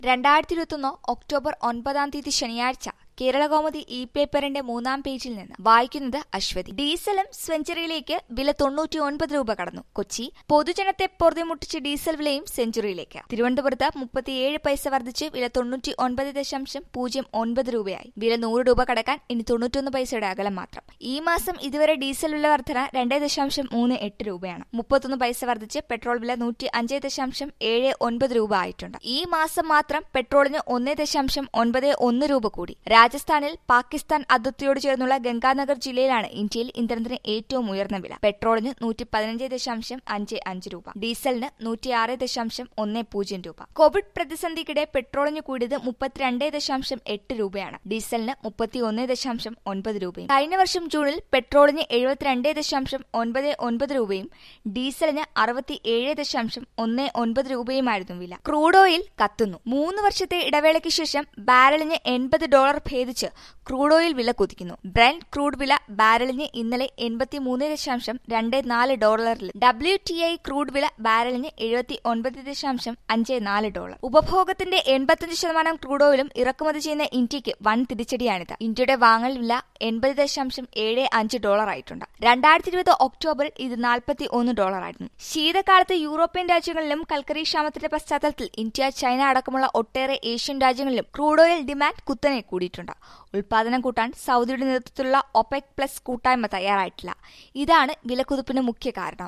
രണ്ടായിരത്തി ഇരുപത്തൊന്ന് ഒക്ടോബർ ഒൻപതാം തീയതി ശനിയാഴ്ച കേരളകൗമുദി ഇ പേപ്പറിന്റെ മൂന്നാം പേജിൽ നിന്ന് വായിക്കുന്നത് അശ്വതി ഡീസലും സെഞ്ചുറിയിലേക്ക് വില തൊണ്ണൂറ്റി ഒൻപത് രൂപ കടന്നു കൊച്ചി പൊതുജനത്തെ പൊറുതിമുട്ടിച്ച് ഡീസൽ വിലയും സെഞ്ചുറിയിലേക്ക് തിരുവനന്തപുരത്ത് മുപ്പത്തിയേഴ് പൈസ വർദ്ധിച്ച് വില തൊണ്ണൂറ്റി ഒൻപത് ദശാംശം പൂജ്യം ഒൻപത് രൂപയായി വില നൂറ് രൂപ കടക്കാൻ ഇനി തൊണ്ണൂറ്റൊന്ന് പൈസയുടെ അകലം മാത്രം ഈ മാസം ഇതുവരെ ഡീസൽ വില വർധന രണ്ട് ദശാംശം മൂന്ന് എട്ട് രൂപയാണ് മുപ്പത്തൊന്ന് പൈസ വർദ്ധിച്ച് പെട്രോൾ വില നൂറ്റി അഞ്ച് ദശാംശം ഏഴ് ഒൻപത് രൂപ ആയിട്ടുണ്ട് ഈ മാസം മാത്രം പെട്രോളിന് ഒന്ന് ദശാംശം ഒൻപത് ഒന്ന് രൂപ കൂടി രാജസ്ഥാനിൽ പാകിസ്ഥാൻ അതിർത്തിയോട് ചേർന്നുള്ള ഗംഗാനഗർ ജില്ലയിലാണ് ഇന്ത്യയിൽ ഇന്ധനത്തിന് ഏറ്റവും ഉയർന്ന വില പെട്രോളിന് നൂറ്റി പതിനഞ്ച് ദശാംശം അഞ്ച് അഞ്ച് രൂപ ഡീസലിന് നൂറ്റിയാറ് ദശാംശം ഒന്ന് പൂജ്യം രൂപ കോവിഡ് പ്രതിസന്ധിക്കിടെ പെട്രോളിന് കൂടിയത് മുപ്പത്തിരണ്ട് ദശാംശം എട്ട് രൂപയാണ് ഡീസലിന് മുപ്പത്തിയൊന്ന് ദശാംശം ഒൻപത് രൂപയും കഴിഞ്ഞ വർഷം ജൂണിൽ പെട്രോളിന് എഴുപത്തിരണ്ട് ദശാംശം ഒൻപത് ഒൻപത് രൂപയും ഡീസലിന് അറുപത്തി ഏഴ് ദശാംശം ഒന്ന് ഒൻപത് രൂപയുമായിരുന്നു വില ക്രൂഡ് ഓയിൽ കത്തുന്നു മൂന്ന് വർഷത്തെ ഇടവേളയ്ക്ക് ശേഷം ബാരലിന് എൺപത് ഡോളർ ഭേദിച്ച് ക്രൂഡ് ഓയിൽ വില കുതിക്കുന്നു ബ്രന്റ് ക്രൂഡ് വില ബാരലിന് ഇന്നലെ എൺപത്തിമൂന്ന് ദശാംശം രണ്ട് നാല് ഡോളറിൽ ഡബ്ല്യു ടി ഐ ക്രൂഡ് വില ബാരലിന് എഴുപത്തി ഒൻപത് ദശാംശം അഞ്ച് നാല് ഡോളർ ഉപഭോഗത്തിന്റെ എൺപത്തിയഞ്ച് ശതമാനം ക്രൂഡ് ഓയിലും ഇറക്കുമതി ചെയ്യുന്ന ഇന്ത്യക്ക് വൻ തിരിച്ചടിയാണിത് ഇന്ത്യയുടെ വാങ്ങൽ വില എൺപത് ദശാംശം ഏഴ് അഞ്ച് ഡോളർ ആയിട്ടുണ്ട് രണ്ടായിരത്തി ഇരുപത് ഒക്ടോബറിൽ ഇത് നാൽപ്പത്തി ഒന്ന് ഡോളറായിരുന്നു ശീതകാലത്ത് യൂറോപ്യൻ രാജ്യങ്ങളിലും കൽക്കരി ക്ഷാമത്തിന്റെ പശ്ചാത്തലത്തിൽ ഇന്ത്യ ചൈന അടക്കമുള്ള ഒട്ടേറെ ഏഷ്യൻ രാജ്യങ്ങളിലും ക്രൂഡ് ഓയിൽ ഡിമാൻഡ് കുത്തനെ കൂടിയിട്ടുണ്ട് ഉൽപാദനം കൂട്ടാൻ സൗദിയുടെ നേതൃത്വത്തിലുള്ള ഒപെക് പ്ലസ് കൂട്ടായ്മ തയ്യാറായിട്ടില്ല ഇതാണ് വിലക്കുതിപ്പിന് മുഖ്യ കാരണം